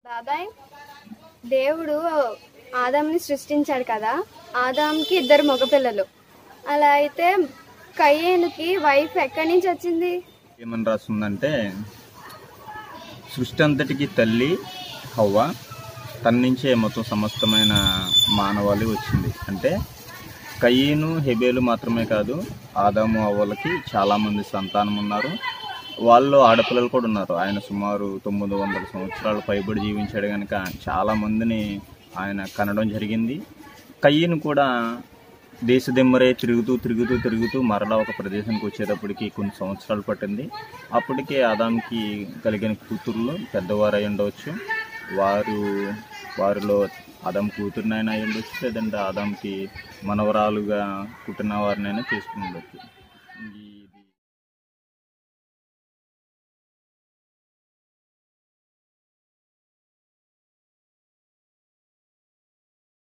బాబాయ్ దేవుడు ఆదాంని సృష్టించాడు కదా ఆదాంకి ఇద్దరు మగపిల్లలు అలా అయితే కయ్యేనుకి వైఫ్ ఎక్కడి నుంచి వచ్చింది ఏమని రాస్తుందంటే సృష్టి అంతటికి తల్లి హవ్వ తన నుంచే మొత్తం సమస్తమైన మానవాళి వచ్చింది అంటే కయ్యను హెబేలు మాత్రమే కాదు ఆదాము అవ్వలకి చాలామంది సంతానం ఉన్నారు వాళ్ళు ఆడపిల్లలు కూడా ఉన్నారు ఆయన సుమారు తొమ్మిది వందల సంవత్సరాలు పైబడి జీవించాడు కనుక చాలామందిని ఆయన కనడం జరిగింది కయ్యను కూడా దేశదిమ్మరే తిరుగుతూ తిరుగుతూ తిరుగుతూ మరలా ఒక ప్రదేశానికి వచ్చేటప్పటికి కొన్ని సంవత్సరాలు పట్టింది అప్పటికే ఆదాంకి కలిగిన కూతుర్లు పెద్దవారు అయి ఉండవచ్చు వారు వారిలో ఆదాం కూతురునైనా అయి ఉండొచ్చు లేదంటే ఆదాంకి మనవరాలుగా పుట్టిన వారినైనా చేసుకుని ఉండొచ్చు ఈ